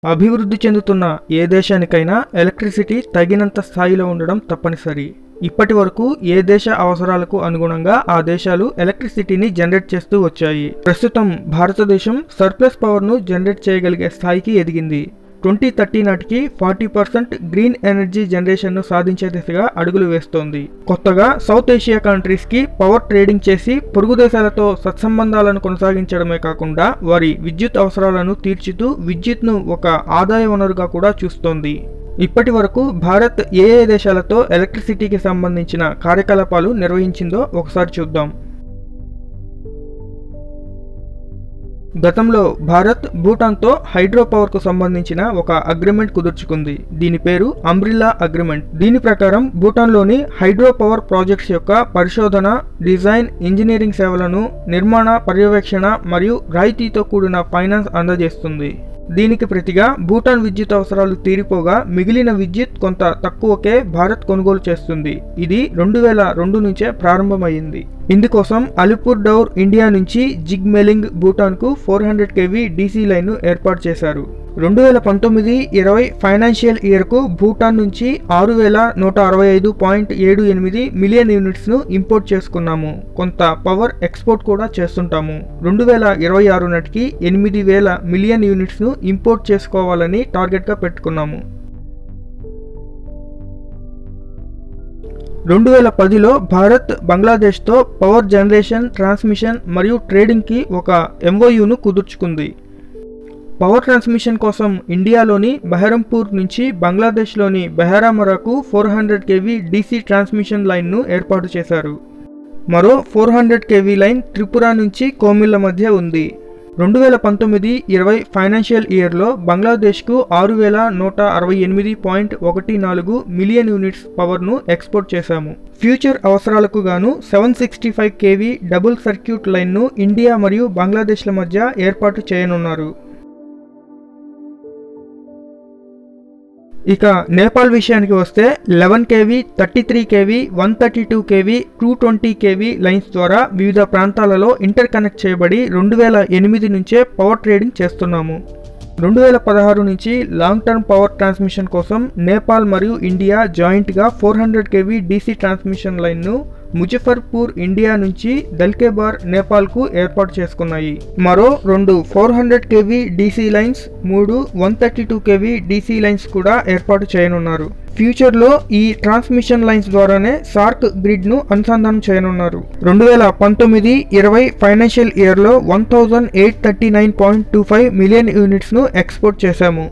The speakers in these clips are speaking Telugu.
అభివృద్ధి చెందుతున్న ఏ దేశానికైనా ఎలక్ట్రిసిటీ తగినంత స్థాయిలో ఉండడం తప్పనిసరి ఇప్పటి వరకు ఏ దేశ అవసరాలకు అనుగుణంగా ఆ దేశాలు ఎలక్ట్రిసిటీని జనరేట్ చేస్తూ వచ్చాయి ప్రస్తుతం భారతదేశం సర్ప్లస్ పవర్ను జనరేట్ చేయగలిగే స్థాయికి ఎదిగింది ట్వంటీ థర్టీ నాటికి ఫార్టీ పర్సెంట్ గ్రీన్ ఎనర్జీ జనరేషన్ను సాధించే దిశగా అడుగులు వేస్తోంది కొత్తగా సౌత్ ఏషియా కంట్రీస్కి పవర్ ట్రేడింగ్ చేసి పొరుగు దేశాలతో సత్సంబంధాలను కొనసాగించడమే కాకుండా వారి విద్యుత్ అవసరాలను తీర్చుతూ విద్యుత్ను ఒక ఆదాయ వనరుగా కూడా చూస్తోంది ఇప్పటి వరకు భారత్ ఏ ఏ దేశాలతో ఎలక్ట్రిసిటీకి సంబంధించిన కార్యకలాపాలు నిర్వహించిందో ఒకసారి చూద్దాం గతంలో భారత్ భూటాన్తో హైడ్రో పవర్కు సంబంధించిన ఒక అగ్రిమెంట్ కుదుర్చుకుంది దీని పేరు అంబ్రిల్లా అగ్రిమెంట్ దీని ప్రకారం భూటాన్లోని హైడ్రో పవర్ ప్రాజెక్ట్స్ యొక్క పరిశోధన డిజైన్ ఇంజనీరింగ్ సేవలను నిర్మాణ పర్యవేక్షణ మరియు రాయితీతో కూడిన ఫైనాన్స్ అందజేస్తుంది దీనికి ప్రతిగా భూటాన్ విద్యుత్ అవసరాలు తీరిపోగా మిగిలిన విద్యుత్ కొంత తక్కువకే భారత్ కొనుగోలు చేస్తుంది ఇది రెండు వేల రెండు నుంచే ప్రారంభమైంది ఇందుకోసం అలిపూర్ డౌర్ ఇండియా నుంచి జిగ్మెలింగ్ భూటాన్కు ఫోర్ హండ్రెడ్ కేవీ డీసీ లైన్ను ఏర్పాటు చేశారు రెండు వేల పంతొమ్మిది ఇరవై ఫైనాన్షియల్ ఇయర్కు భూటాన్ నుంచి ఆరు వేల నూట అరవై ఐదు పాయింట్ ఏడు ఎనిమిది మిలియన్ యూనిట్స్ను ఇంపోర్ట్ చేసుకున్నాము కొంత పవర్ ఎక్స్పోర్ట్ కూడా చేస్తుంటాము రెండు వేల ఇరవై ఆరు నాటికి ఎనిమిది వేల మిలియన్ యూనిట్స్ను ఇంపోర్ట్ చేసుకోవాలని టార్గెట్గా పెట్టుకున్నాము రెండు వేల పదిలో భారత్ బంగ్లాదేశ్తో పవర్ జనరేషన్ ట్రాన్స్మిషన్ మరియు ట్రేడింగ్కి ఒక ఎంఓయూను కుదుర్చుకుంది పవర్ ట్రాన్స్మిషన్ కోసం ఇండియాలోని బెహరంపూర్ నుంచి బంగ్లాదేశ్లోని బెహరామరాకు four hundred kV DC transmission లైన్ను ఏర్పాటు చేశారు మరో four hundred kV line Tripura నుంచి కోమిల్ల మధ్య ఉంది రెండు వేల పంతొమ్మిది ఇరవై ఫైనాన్షియల్ ఇయర్లో బంగ్లాదేశ్కు ఆరు వేల నూట అరవై ఎనిమిది పాయింట్ ఒకటి నాలుగు మిలియన్ యూనిట్స్ పవర్ను ఎక్స్పోర్ట్ చేశాము ఫ్యూచర్ అవసరాలకు గాను seven sixty five kV double circuit లైన్ను ఇండియా మరియు బంగ్లాదేశ్ల మధ్య ఏర్పాటు చేయనున్నారు ఇక నేపాల్ విషయానికి వస్తే eleven kV thirty three kV one thirty two kV two twenty kV lines ద్వారా వివిధ ప్రాంతాలలో ఇంటర్ కనెక్ట్ చేయబడి రెండు వేల ఎనిమిది నుంచే పవర్ ట్రేడింగ్ చేస్తున్నాము రెండు వేల పదహారు నుంచి లాంగ్ టర్మ్ పవర్ ట్రాన్స్మిషన్ కోసం నేపాల్ మరియు ఇండియా జాయింట్గా four hundred kV DC transmission లైన్ను ముజఫర్పూర్ ఇండియా నుంచి దల్కేబార్ నేపాల్కు ఏర్పాటు చేసుకున్నాయి మరో రెండు four hundred kV DC lines మూడు one thirty two kV DC lines కూడా ఏర్పాటు చేయనున్నారు ఫ్యూచర్లో ఈ ట్రాన్స్మిషన్ లైన్స్ ద్వారానే సార్క్ గ్రిడ్ను అనుసంధానం చేయనున్నారు రెండు వేల పంతొమ్మిది ఇరవై ఫైనాన్షియల్ ఇయర్లో one thousand eight thirty nine point two five million యూనిట్స్ను ఎక్స్పోర్ట్ చేశాము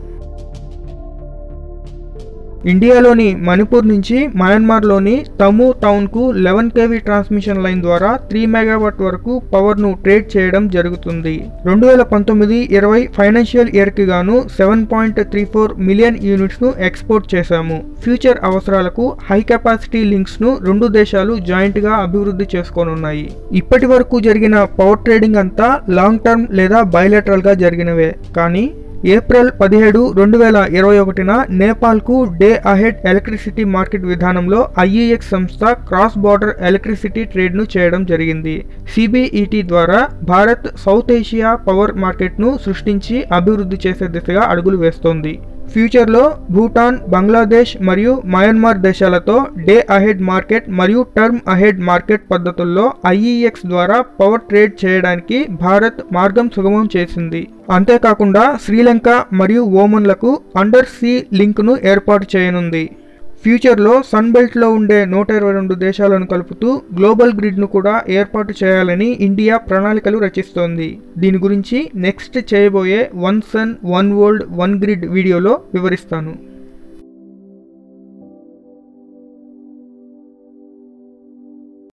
ఇండియాలోని మణిపూర్ నుంచి మయన్మార్లోని తము టౌన్కు లెవెన్ కేవీ ట్రాన్స్మిషన్ లైన్ ద్వారా త్రీ మెగావాట్ వరకు పవర్ను ట్రేడ్ చేయడం జరుగుతుంది రెండు వేల పంతొమ్మిది ఇరవై ఫైనాన్షియల్ ఇయర్కి గాను seven point three four million యూనిట్స్ను ఎక్స్పోర్ట్ చేశాము ఫ్యూచర్ అవసరాలకు హై కెపాసిటీ లింక్స్ను రెండు దేశాలు జాయింట్గా అభివృద్ధి చేసుకోనున్నాయి ఇప్పటి వరకు జరిగిన పవర్ ట్రేడింగ్ అంతా లాంగ్ టర్మ్ లేదా బయలెటరల్గా జరిగినవే కానీ ఏప్రిల్ పదిహేడు రెండు వేల ఇరవై ఒకటిన నేపాల్కు డే అహెడ్ ఎలక్ట్రిసిటీ మార్కెట్ విధానంలో ఐఈఎక్స్ సంస్థ క్రాస్ బార్డర్ ఎలక్ట్రిసిటీ ట్రేడ్ను చేయడం జరిగింది సిబిఈటి ద్వారా భారత్ సౌత్ ఏషియా పవర్ మార్కెట్ను సృష్టించి అభివృద్ధి చేసే దిశగా అడుగులు వేస్తోంది ఫ్యూచర్లో భూటాన్ బంగ్లాదేశ్ మరియు మయన్మార్ దేశాలతో డే అహెడ్ మార్కెట్ మరియు టర్మ్ అహెడ్ మార్కెట్ పద్ధతుల్లో ఐఈఎక్స్ ద్వారా పవర్ ట్రేడ్ చేయడానికి భారత్ మార్గం సుగమం చేసింది అంతేకాకుండా శ్రీలంక మరియు ఓమన్లకు అండర్ సీ లింక్ను ఏర్పాటు చేయనుంది ఫ్యూచర్లో సన్ బెల్ట్లో ఉండే నూట ఇరవై రెండు దేశాలను కలుపుతూ గ్లోబల్ గ్రిడ్ను కూడా ఏర్పాటు చేయాలని ఇండియా ప్రణాళికలు రచిస్తోంది దీని గురించి నెక్స్ట్ చేయబోయే one sun one world one grid వీడియోలో వివరిస్తాను